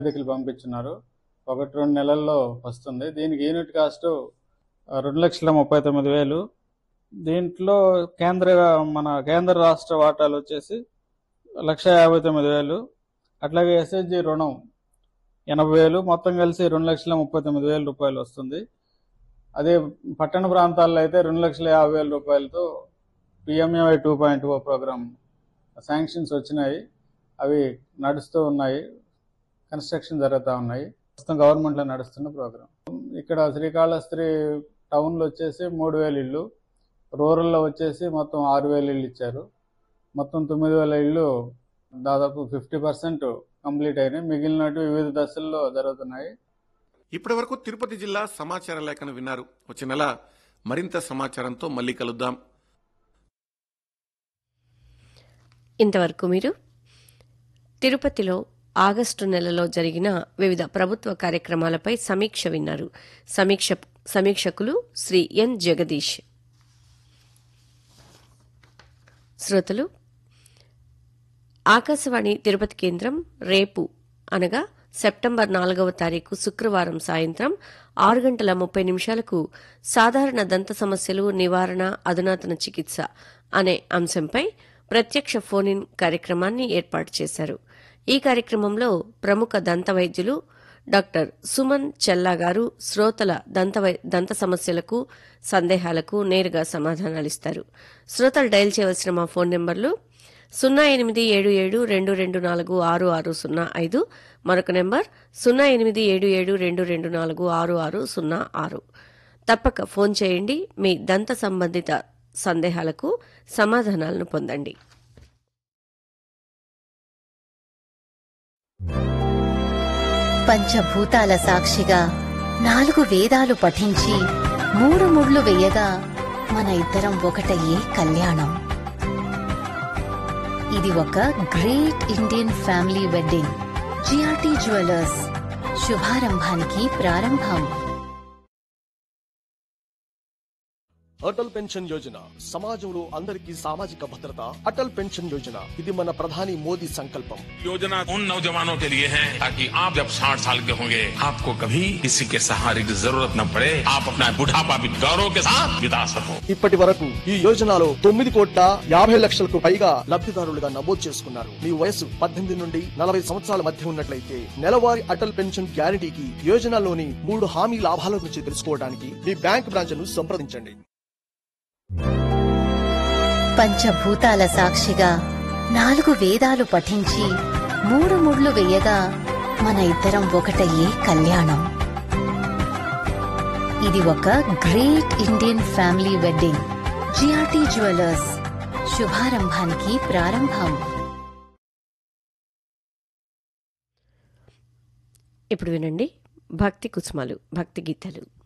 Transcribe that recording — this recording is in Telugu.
నివేదికలు పంపించున్నారు ఒకటి రెండు నెలల్లో వస్తుంది దీనికి యూనిట్ కాస్ట్ ఆ, రెండు లక్షల ముప్పై తొమ్మిది వేలు దీంట్లో కేంద్ర మన కేంద్ర రాష్ట్ర వాటాలు వచ్చేసి లక్ష యాభై తొమ్మిది వేలు అట్లాగే ఎస్హెచ్జి రుణం ఎనభై వేలు మొత్తం కలిసి రెండు లక్షల ముప్పై తొమ్మిది వేల రూపాయలు వస్తుంది అదే పట్టణ ప్రాంతాల్లో అయితే రెండు లక్షల యాభై వేల రూపాయలతో PMAY two point o programme sanctions వచ్చినాయి అవి నడుస్తూ ఉన్నాయి కన్స్ట్రక్షన్ జరుగుతూ ఉన్నాయి ప్రస్తుతం గవర్నమెంట్లో నడుస్తున్న ప్రోగ్రామ్ ఇక్కడ శ్రీకాళహస్తి టౌన్లో వచ్చేసి మూడు వేల ఇళ్ళు రూరల్లో వచ్చేసి మొత్తం ఆరు వేల ఇళ్ళు ఇచ్చారు మొత్తం తొమ్మిది వేల ఇళ్ళు దాదాపు ఫిఫ్టీ పర్సెంట్ కంప్లీట్ అయినాయి మిగిలినట్టు వివిధ దశల్లో జరుగుతున్నాయి ఇప్పటి వరకు తిరుపతి జిల్లా సమాచార లేఖను విన్నారు వచ్చే నెల మరింత సమాచారంతో మళ్ళీ కలుద్దాం ఇంతవరకు మీరు తిరుపతిలో ఆగస్టు నెలలో జరిగిన వివిధ ప్రభుత్వ కార్యక్రమాలపై సమీక్ష విన్నారు సమీక్ష సమీక్షకులు శ్రీ ఎన్ జగదీష్ శ్రోతలు ఆకాశవాణి తిరుపతి కేంద్రం రేపు అనగా సెప్టెంబర్ నాలుగవ తారీఖు శుక్రవారం సాయంత్రం ఆరు గంటల ముప్పై నిమిషాలకు సాధారణ దంత సమస్యలు నివారణ అధునాతన చికిత్స అనే అంశంపై ప్రత్యక్ష ఫోన్ ఇన్ కార్యక్రమాన్ని ఏర్పాటు చేశారు ఈ కార్యక్రమంలో ప్రముఖ దంత వైద్యులు డాక్టర్ సుమన్ చెల్లా గారు శ్రోతల దంత వై- దంత సమస్యలకు సందేహాలకు నేరుగా సమాధానాలిస్తారు శ్రోతలు డయల్ చేయవలసిన మా ఫోన్ నెంబర్లు సున్నా ఎనిమిది ఏడు ఏడు రెండు రెండు నాలుగు ఆరు ఆరు సున్నా ఐదు మరొక నెంబర్ సున్నా ఎనిమిది ఏడు ఏడు రెండు రెండు నాలుగు ఆరు ఆరు సున్నా ఆరు తప్పక ఫోన్ చేయండి మీ దంత సంబంధిత సందేహాలకు సమాధానాలను పొందండి పంచభూతాల సాక్షిగా నాలుగు వేదాలు పఠించి మూడు ముళ్ళు వేయగా మన ఇద్దరం ఒకటయ్యే కళ్యాణం ఇది ఒక great Indian family wedding GRT jewellers శుభారంభానికి ప్రారంభం అటల్ పెన్షన్ యోజన సమాజంలో అందరికీ సామాజిక భద్రత అటల్ పెన్షన్ యోజన ఇది మన ప్రధాని మోదీ సంకల్పం योजना उन नौजवानों के लिए है ताकि आप जब 60 साल के होंगे आपको कभी किसी के सहारे की जरूरत न पड़े आप अपना बुढ़ापा भी गौरव के साथ बिता सको ఇప్పటి వరకు ఈ యోజనలో తొమ్మిది కోట్ల యాభై లక్షలకు పైగా లబ్ధిదారులుగా నమోదు చేసుకున్నారు మీ వయసు పద్దెనిమిది నుండి నలభై సంవత్సరాల మధ్య ఉన్నట్లయితే నెలవారీ అటల్ పెన్షన్ గ్యారంటీకి యోజనలోని మూడు హామీ లాభాల గురించి తెలుసుకోవడానికి మీ బ్యాంక్ బ్రాంచ్ ను సంప్రదించండి పంచభూతాల సాక్షిగా నాలుగు వేదాలు పఠించి మూడు ముళ్ళు వేయగా మన ఇద్దరం ఒకటయ్యే కళ్యాణం ఇది ఒక great Indian family wedding GRT jewellers శుభారంభానికి ప్రారంభం ఇప్పుడు వినండి భక్తి కుసుమాలు భక్తి గీతాలు